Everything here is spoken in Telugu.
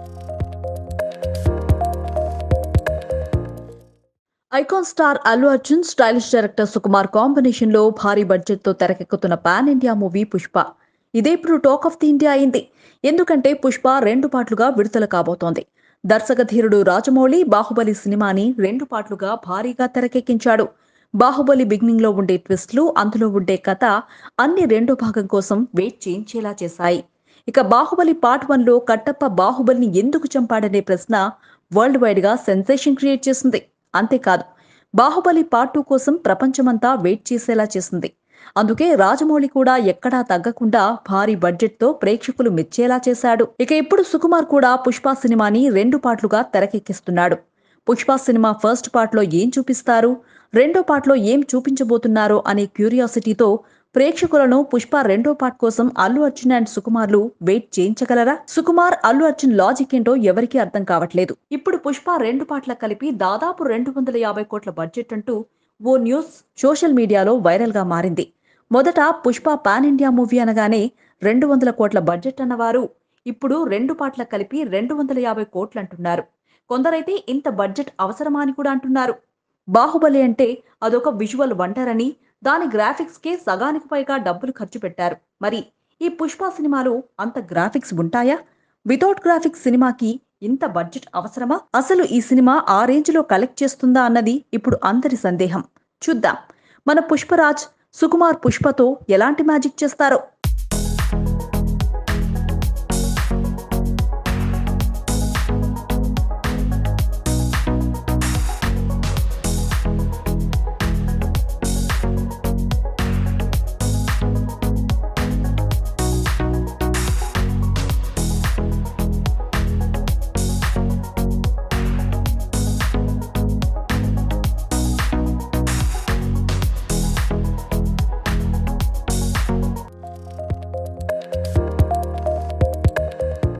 icon star Allu Arjun stylish director Sukumar combination లో భారీ బడ్జెట్ తో తెరకెక్కుతున్న పాన్ ఇండియా మూవీ పుష్ప ఇదే ఇప్పుడు టాక్ ఆఫ్ ది ఇండియా అయింది ఎందుకంటే పుష్ప రెండు పాటలుగా విడుదల కాబోతోంది దర్శక ధీరుడు రాజమౌళి బాహుబలి సినిమాని రెండు పాటలుగా భారీగా తెరకెక్కించాడు బాహుబలి బిగినింగ్ లో ఉండే ట్విస్ట్లు అందులో ఉండే కథ అన్ని రెండో భాగం కోసం వెయిట్ చేయించేలా చేశాయి ఇక బాహుబలి పార్ట్ వన్ లో కట్టప్ప బాహుబలిని ఎందుకు చంపాడనే ప్రశ్న వరల్డ్ వైడ్ గా సెన్సేషన్ క్రియేట్ చేసింది అంతేకాదు బాహుబలి పార్ట్ టూ కోసం ప్రపంచమంతా వెయిట్ చేసేలా చేసింది అందుకే రాజమౌళి కూడా ఎక్కడా తగ్గకుండా భారీ బడ్జెట్ తో ప్రేక్షకులు మెచ్చేలా చేశాడు ఇక ఇప్పుడు సుకుమార్ కూడా పుష్ప సినిమాని రెండు పాటలుగా తెరకెక్కిస్తున్నాడు పుష్ప సినిమా ఫస్ట్ పార్ట్ లో ఏం చూపిస్తారు రెండో పార్ట్ లో ఏం చూపించబోతున్నారో అనే క్యూరియాసిటీతో ప్రేక్షకులను పుష్ప రెండో పార్ట్ కోసం అల్లు అర్జున్ అండ్ సుకుమార్లు వెయిట్ చేయించగలరా సుకుమార్ అల్లు అర్జున్ లాజిక్ ఏంటో ఎవరికీ అర్థం కావట్లేదు ఇప్పుడు పుష్ప రెండు పాటల కలిపి దాదాపు రెండు వందల యాభై కోట్ల బడ్జెట్ అంటూ ఓ న్యూస్ సోషల్ మీడియాలో వైరల్ గా మారింది మొదట పుష్ప పాన్ ఇండియా మూవీ అనగానే రెండు వందల కోట్ల బడ్జెట్ అన్నవారు ఇప్పుడు రెండు పాటల కలిపి రెండు వందల యాభై కోట్లు అంటున్నారు కొందరైతే ఇంత బడ్జెట్ అవసరమా అని కూడా అంటున్నారు బాహుబలి అంటే అదొక విజువల్ వండర్ అని దాని గ్రాఫిక్స్ కే సగానికి పైగా డబ్బులు ఖర్చు పెట్టారు మరి ఈ పుష్ప సినిమాలో అంత గ్రాఫిక్స్ ఉంటాయా వితౌట్ గ్రాఫిక్స్ సినిమాకి ఇంత బడ్జెట్ అవసరమా అసలు ఈ సినిమా ఆ రేంజ్ లో కలెక్ట్ చేస్తుందా అన్నది ఇప్పుడు అందరి సందేహం చూద్దాం మన పుష్పరాజ్ సుకుమార్ పుష్పతో ఎలాంటి మ్యాజిక్ చేస్తారో